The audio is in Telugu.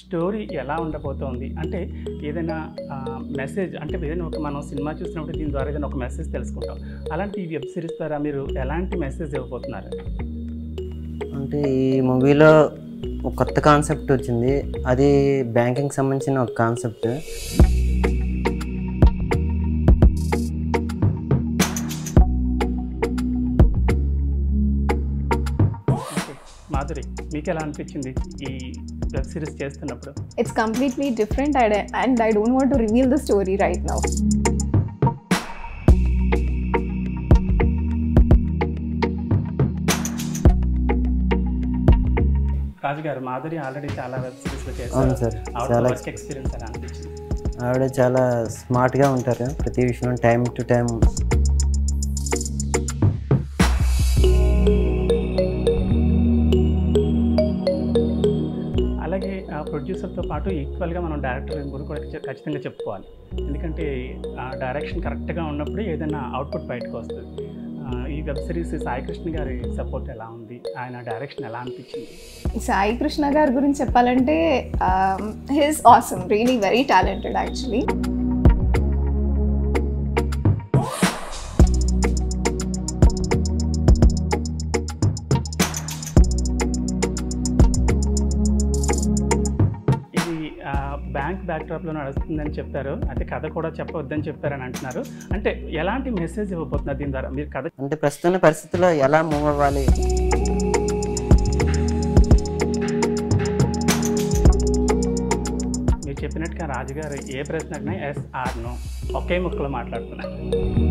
స్టోరీ ఎలా ఉండబోతోంది అంటే ఏదైనా మెసేజ్ అంటే ఏదైనా ఒక మనం సినిమా చూసినప్పుడు దీని ద్వారా ఏదైనా ఒక మెసేజ్ తెలుసుకుంటాం అలాంటి ఈ వెబ్ సిరీస్ ద్వారా మీరు ఎలాంటి మెసేజ్ ఇవ్వబోతున్నారు అంటే ఈ మూవీలో ఒక కొత్త కాన్సెప్ట్ వచ్చింది అది బ్యాంకింగ్ సంబంధించిన ఒక కాన్సెప్ట్ ఓకే. మాధురి మీకు ఎలా అనిపించింది ఈ వెబ్ సిరీస్ చేస్తున్నప్పుడు It's completely different and I, and I don't want to reveal the story right now. రాజు గారు మాధురి ఆల్రెడీ చాలా వెబ్ సిరీస్లో అవును చేశారు సార్ ఆవిడ చాలా వర్క్ ఎక్స్పీరియన్స్ ఎలా అనిపించింది ఆవిడ చాలా స్మార్ట్గా ఉంటారు ప్రతి విషయంలో టైం టు టైం అలాగే ఆ ప్రొడ్యూసర్తో పాటు ఈక్వల్గా మనం డైరెక్టర్ గురి కూడా ఖచ్చి- ఖచ్చితంగా చెప్పుకోవాలి ఎందుకంటే ఆ డైరెక్షన్ కరెక్ట్గా ఉన్నప్పుడు ఏదైనా అవుట్పుట్ బయటకు వస్తుంది ఆ, ఈ వెబ్ సిరీస్ సాయికృష్ణ గారి సపోర్ట్ ఎలా ఉంది ఆయన డైరెక్షన్ ఎలా అనిపించింది సాయి కృష్ణ గారి గురించి చెప్పాలంటే his awesome really very talented actually ఇది బ్యాంక్ బ్యాక్డ్రాప్లో నడుస్తుందని చెప్పారు అంటే కథ కూడా చెప్పవద్దని చెప్పారని అంటున్నారు అంటే ఎలాంటి మెసేజ్ ఇవ్వబోతున్నారు దీని ద్వారా మీరు కథ అంటే ప్రస్తుత పరిస్థితుల్లో ఎలా మూవ్ అవ్వాలి మీరు చెప్పినట్టుగా రాజుగారు ఏ ప్రశ్న అడిగినా ఎస్ ఆర్ నో ఒకే ముక్కలో మాట్లాడుతున్నారు